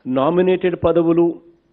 nominated పదవులు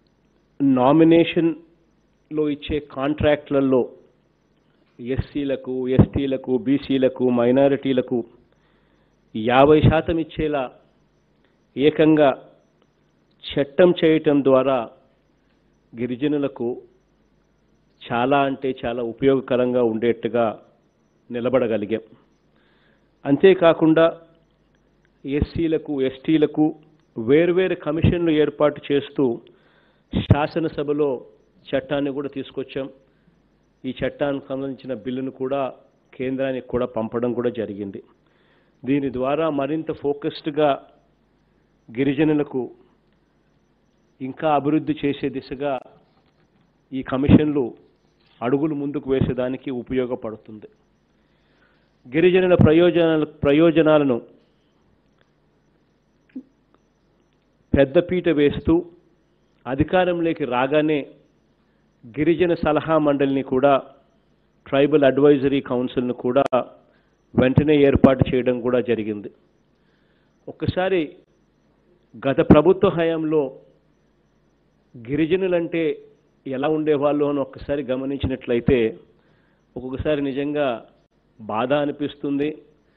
నామినేషన్లో ఇచ్చే కాంట్రాక్ట్లలో ఎస్సీలకు ఎస్టీలకు బీసీలకు మైనారిటీలకు యాభై శాతం ఇచ్చేలా ఏకంగా చట్టం చేయటం ద్వారా గిరిజనులకు చాలా అంటే చాలా ఉపయోగకరంగా ఉండేట్టుగా నిలబడగలిగాం అంతేకాకుండా ఎస్సీలకు ఎస్టీలకు వేర్వేరు కమిషన్లు ఏర్పాటు చేస్తూ శాసనసభలో చట్టాన్ని కూడా తీసుకొచ్చాం ఈ చట్టానికి సంబంధించిన బిల్లును కూడా కేంద్రానికి కూడా పంపడం కూడా జరిగింది దీని ద్వారా మరింత ఫోకస్డ్గా గిరిజనులకు ఇంకా అభివృద్ధి చేసే దిశగా ఈ కమిషన్లు అడుగులు ముందుకు వేసేదానికి ఉపయోగపడుతుంది గిరిజనుల ప్రయోజనాల ప్రయోజనాలను పెద్దపీట వేస్తూ అధికారంలోకి రాగానే గిరిజన సలహా మండలిని కూడా ట్రైబల్ అడ్వైజరీ కౌన్సిల్ను కూడా వెంటనే ఏర్పాటు చేయడం కూడా జరిగింది ఒక్కసారి గత ప్రభుత్వ హయాంలో గిరిజనులంటే ఎలా ఉండేవాళ్ళు అని ఒక్కసారి గమనించినట్లయితే ఒక్కొక్కసారి నిజంగా బాధ అనిపిస్తుంది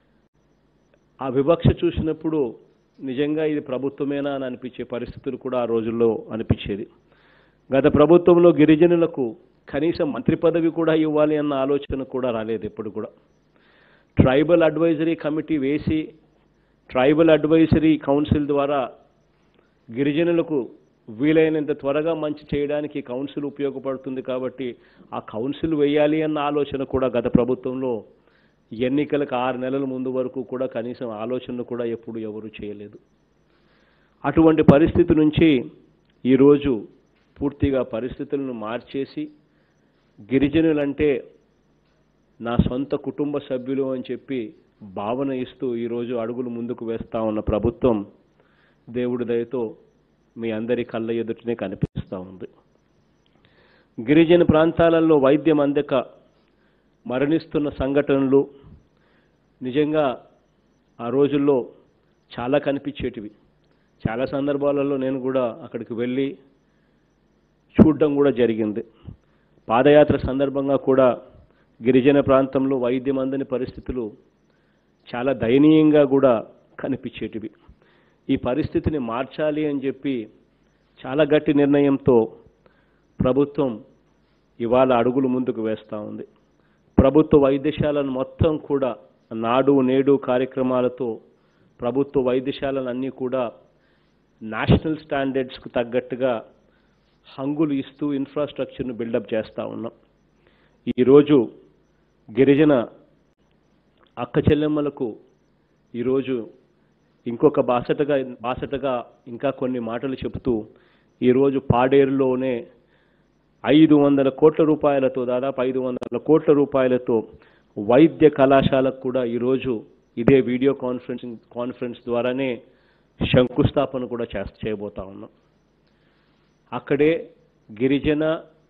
ఆ వివక్ష చూసినప్పుడు నిజంగా ఇది ప్రభుత్వమేనా అని అనిపించే పరిస్థితులు కూడా ఆ రోజుల్లో అనిపించేది గత ప్రభుత్వంలో గిరిజనులకు కనీసం మంత్రి పదవి కూడా ఇవ్వాలి అన్న ఆలోచన కూడా రాలేదు ఎప్పుడు కూడా ట్రైబల్ అడ్వైజరీ కమిటీ వేసి ట్రైబల్ అడ్వైజరీ కౌన్సిల్ ద్వారా గిరిజనులకు వీలైనంత త్వరగా మంచి చేయడానికి కౌన్సిల్ ఉపయోగపడుతుంది కాబట్టి ఆ కౌన్సిల్ వేయాలి అన్న ఆలోచన కూడా గత ప్రభుత్వంలో ఎన్నికలకు ఆరు నెలల ముందు వరకు కూడా కనీసం ఆలోచన కూడా ఎప్పుడు ఎవరు చేయలేదు అటువంటి పరిస్థితి నుంచి ఈరోజు పూర్తిగా పరిస్థితులను మార్చేసి గిరిజనులంటే నా సొంత కుటుంబ సభ్యులు అని చెప్పి భావన ఇస్తూ ఈరోజు అడుగులు ముందుకు వేస్తా ఉన్న ప్రభుత్వం దేవుడి దయతో మీ అందరి కళ్ళ ఎదుటనే కనిపిస్తూ ఉంది గిరిజన ప్రాంతాలలో వైద్యం అందక మరణిస్తున్న సంఘటనలు నిజంగా ఆ రోజుల్లో చాలా కనిపించేటివి చాలా సందర్భాలలో నేను కూడా అక్కడికి వెళ్ళి చూడడం కూడా జరిగింది పాదయాత్ర సందర్భంగా కూడా గిరిజన ప్రాంతంలో వైద్యం అందని పరిస్థితులు చాలా దయనీయంగా కూడా కనిపించేటివి ఈ పరిస్థితిని మార్చాలి అని చెప్పి చాలా గట్టి నిర్ణయంతో ప్రభుత్వం ఇవాళ అడుగులు ముందుకు వేస్తూ ఉంది ప్రభుత్వ వైద్యశాలను మొత్తం కూడా నాడు నేడు కార్యక్రమాలతో ప్రభుత్వ వైద్యశాలను అన్నీ కూడా నేషనల్ స్టాండర్డ్స్కు తగ్గట్టుగా హంగులు ఇస్తూ ఇన్ఫ్రాస్ట్రక్చర్ను బిల్డప్ చేస్తూ ఉన్నాం ఈరోజు గిరిజన అక్క చెల్లెమ్మలకు ఈరోజు ఇంకొక బాసటగా బాసటగా ఇంకా కొన్ని మాటలు చెబుతూ ఈరోజు పాడేరులోనే ఐదు వందల కోట్ల రూపాయలతో దాదాపు ఐదు వందల కోట్ల రూపాయలతో వైద్య కళాశాలకు కూడా ఈరోజు ఇదే వీడియో కాన్ఫరెన్సింగ్ కాన్ఫరెన్స్ ద్వారానే శంకుస్థాపన కూడా చేస్త చేయబోతా ఉన్నాం అక్కడే గిరిజన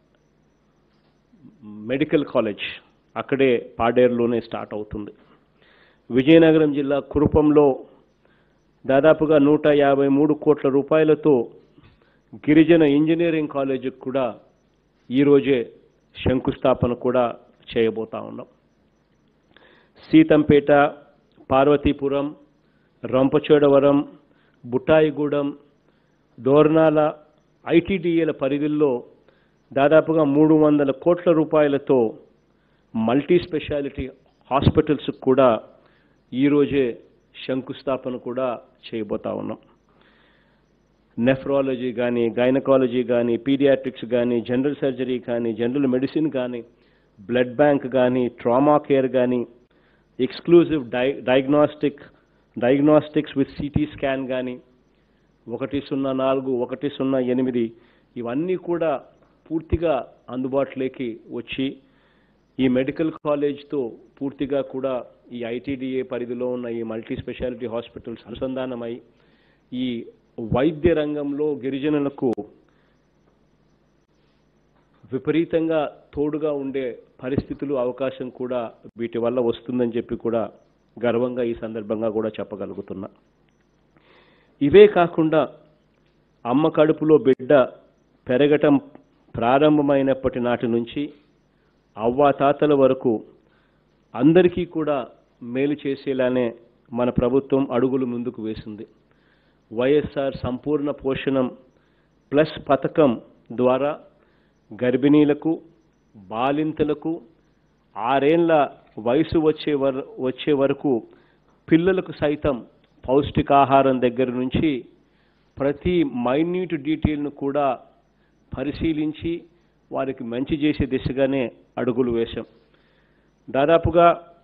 మెడికల్ కాలేజ్ అక్కడే పాడేరులోనే స్టార్ట్ అవుతుంది విజయనగరం జిల్లా కురుపంలో దాదాపుగా నూట యాభై మూడు కోట్ల రూపాయలతో గిరిజన ఇంజనీరింగ్ కాలేజీకి కూడా ఈరోజే శంకుస్థాపన కూడా చేయబోతా ఉన్నాం సీతంపేట పార్వతీపురం రంపచోడవరం బుట్టాయిగూడెం దోర్నాల ఐటీడీఏల పరిధిల్లో దాదాపుగా మూడు వందల కోట్ల రూపాయలతో మల్టీ స్పెషాలిటీ హాస్పిటల్స్ కూడా ఈరోజే శంకుస్థాపన కూడా చేయబోతా ఉన్నాం నెఫ్రాలజీ కానీ గైనకాలజీ కానీ పీడియాట్రిక్స్ కానీ జనరల్ సర్జరీ కానీ జనరల్ మెడిసిన్ కానీ బ్లడ్ బ్యాంక్ కానీ ట్రామా కేర్ కానీ ఎక్స్క్లూజివ్ డై diagnostic diagnostics with CT scan కానీ ఒకటి సున్నా నాలుగు ఒకటి సున్నా ఎనిమిది ఇవన్నీ కూడా పూర్తిగా అందుబాటులోకి వచ్చి ఈ మెడికల్ కాలేజ్తో పూర్తిగా కూడా ఈ ఐటీడీఏ పరిధిలో ఉన్న ఈ మల్టీ స్పెషాలిటీ హాస్పిటల్స్ అనుసంధానమై ఈ వైద్య రంగంలో గిరిజనులకు విపరీతంగా తోడుగా ఉండే పరిస్థితులు అవకాశం కూడా వీటి వల్ల వస్తుందని చెప్పి కూడా గర్వంగా ఈ సందర్భంగా కూడా చెప్పగలుగుతున్నా ఇవే కాకుండా అమ్మ కడుపులో బిడ్డ పెరగటం ప్రారంభమైనప్పటి నాటి నుంచి అవ్వాతాతల వరకు అందరికీ కూడా మేలు చేసేలానే మన ప్రభుత్వం అడుగులు ముందుకు వేసింది వైఎస్ఆర్ సంపూర్ణ పోషణం ప్లస్ పథకం ద్వారా గర్భిణీలకు బాలింతలకు ఆరేండ్ల వయసు వచ్చే వర వచ్చే వరకు పిల్లలకు సైతం పౌష్టికాహారం దగ్గర నుంచి ప్రతి మైన్యూట్ డీటెయిల్ను కూడా పరిశీలించి వారికి మంచి చేసే దిశగానే అడుగులు వేశాం దాదాపుగా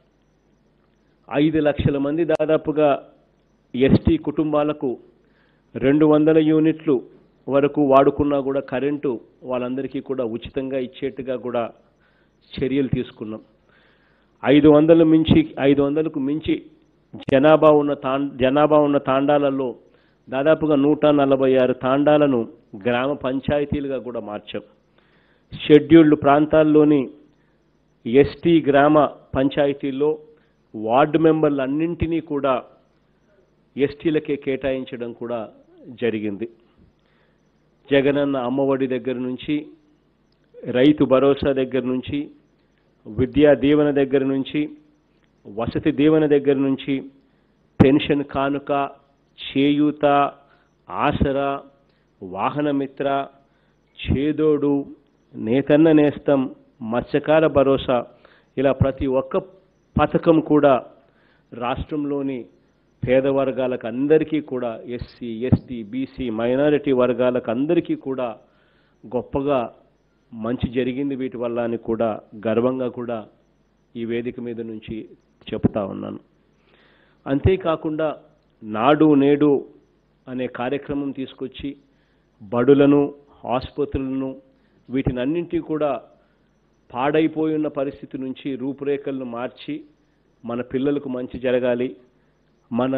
ఐదు లక్షల మంది దాదాపుగా ఎస్టీ కుటుంబాలకు రెండు వందల యూనిట్లు వరకు వాడుకున్నా కూడా కరెంటు వాళ్ళందరికీ కూడా ఉచితంగా ఇచ్చేట్టుగా కూడా చర్యలు తీసుకున్నాం ఐదు వందల మించి ఐదు వందలకు మించి జనాభా ఉన్న తాం జనాభా ఉన్న తాండాలలో దాదాపుగా నూట నలభై ఆరు తాండాలను గ్రామ పంచాయతీలుగా కూడా మార్చాం షెడ్యూల్డ్ ప్రాంతాల్లోని ఎస్టీ గ్రామ పంచాయతీల్లో వార్డు మెంబర్లన్నింటినీ కూడా ఎస్టీలకే కేటాయించడం కూడా జరిగింది జగనన్న అమ్మఒడి దగ్గర నుంచి రైతు భరోసా దగ్గర నుంచి విద్యా దీవెన దగ్గర నుంచి వసతి దీవెన దగ్గర నుంచి పెన్షన్ కానుక చేయూత ఆసరా వాహనమిత్ర చేదోడు నేతన్న నేస్తం మత్స్యకార భరోసా ఇలా ప్రతి ఒక్క పథకం కూడా రాష్ట్రంలోని పేద వర్గాలకు అందరికీ కూడా ఎస్సీ ఎస్టీ బీసీ మైనారిటీ వర్గాలకు అందరికీ కూడా గొప్పగా మంచి జరిగింది వీటి వల్ల అని కూడా గర్వంగా కూడా ఈ వేదిక మీద నుంచి చెప్తా ఉన్నాను అంతేకాకుండా నాడు నేడు అనే కార్యక్రమం తీసుకొచ్చి బడులను ఆసుపత్రులను వీటినన్నింటి కూడా పాడైపోయి ఉన్న పరిస్థితి నుంచి రూపురేఖలను మార్చి మన పిల్లలకు మంచి జరగాలి మన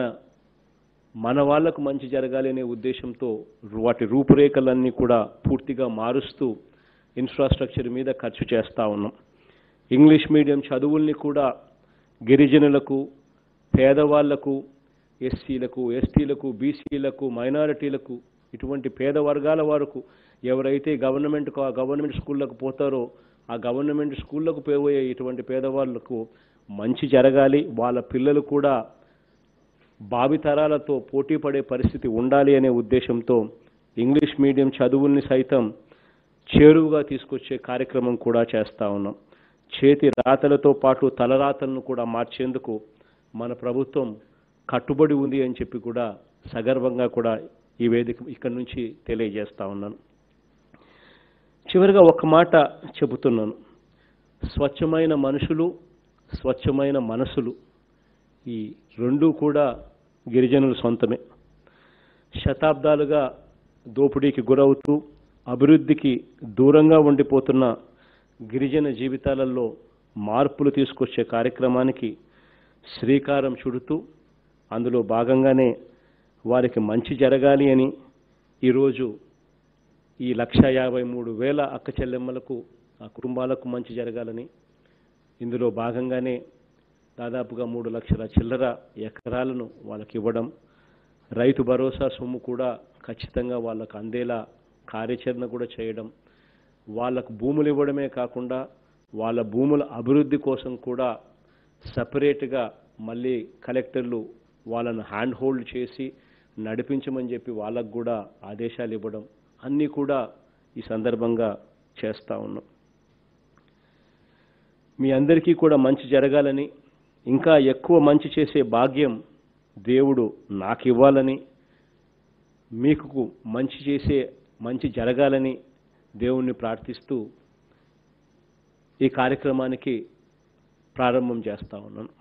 మన వాళ్లకు మంచి జరగాలి అనే ఉద్దేశంతో వాటి రూపురేఖలన్నీ కూడా పూర్తిగా మారుస్తూ ఇన్ఫ్రాస్ట్రక్చర్ మీద ఖర్చు చేస్తూ ఉన్నాం ఇంగ్లీష్ మీడియం చదువుల్ని కూడా గిరిజనులకు పేదవాళ్లకు ఎస్సీలకు ఎస్టీలకు బీసీలకు మైనారిటీలకు ఇటువంటి పేద వర్గాల వరకు ఎవరైతే గవర్నమెంట్ గవర్నమెంట్ స్కూళ్ళకు పోతారో ఆ గవర్నమెంట్ స్కూళ్ళకు పోయే ఇటువంటి పేదవాళ్లకు మంచి జరగాలి వాళ్ళ పిల్లలు కూడా భావితరాలతో పోటీ పడే పరిస్థితి ఉండాలి అనే ఉద్దేశంతో ఇంగ్లీష్ మీడియం చదువుల్ని సైతం చేరువుగా తీసుకొచ్చే కార్యక్రమం కూడా చేస్తా ఉన్నాం చేతి రాతలతో పాటు తలరాతలను కూడా మార్చేందుకు మన ప్రభుత్వం కట్టుబడి ఉంది అని చెప్పి కూడా సగర్వంగా కూడా ఈ వేదిక ఇక్కడి నుంచి తెలియజేస్తా ఉన్నాను చివరిగా ఒక మాట చెబుతున్నాను స్వచ్ఛమైన మనుషులు స్వచ్ఛమైన మనసులు ఈ రెండూ కూడా గిరిజనుల సొంతమే శతాబ్దాలుగా దోపిడీకి గురవుతూ అభివృద్ధికి దూరంగా ఉండిపోతున్న గిరిజన జీవితాలలో మార్పులు తీసుకొచ్చే కార్యక్రమానికి శ్రీకారం చుడుతూ అందులో భాగంగానే వారికి మంచి జరగాలి అని ఈరోజు ఈ లక్ష యాభై మూడు వేల అక్క చెల్లెమ్మలకు ఆ కుటుంబాలకు మంచి జరగాలని ఇందులో భాగంగానే దాదాపుగా మూడు లక్షల చిల్లర ఎకరాలను వాళ్ళకి ఇవ్వడం రైతు భరోసా సొమ్ము కూడా ఖచ్చితంగా వాళ్ళకు అందేలా కార్యాచరణ కూడా చేయడం వాళ్ళకు భూములు ఇవ్వడమే కాకుండా వాళ్ళ భూముల అభివృద్ధి కోసం కూడా సపరేట్గా మళ్ళీ కలెక్టర్లు వాళ్ళను హ్యాండ్ హోల్డ్ చేసి నడిపించమని చెప్పి వాళ్ళకు కూడా ఆదేశాలు ఇవ్వడం అన్నీ కూడా ఈ సందర్భంగా చేస్తూ ఉన్నాం మీ అందరికీ కూడా మంచి జరగాలని ఇంకా ఎక్కువ మంచి చేసే భాగ్యం దేవుడు నాకు ఇవ్వాలని మీకు మంచి చేసే మంచి జరగాలని దేవుణ్ణి ప్రార్థిస్తూ ఈ కార్యక్రమానికి ప్రారంభం చేస్తా ఉన్నాను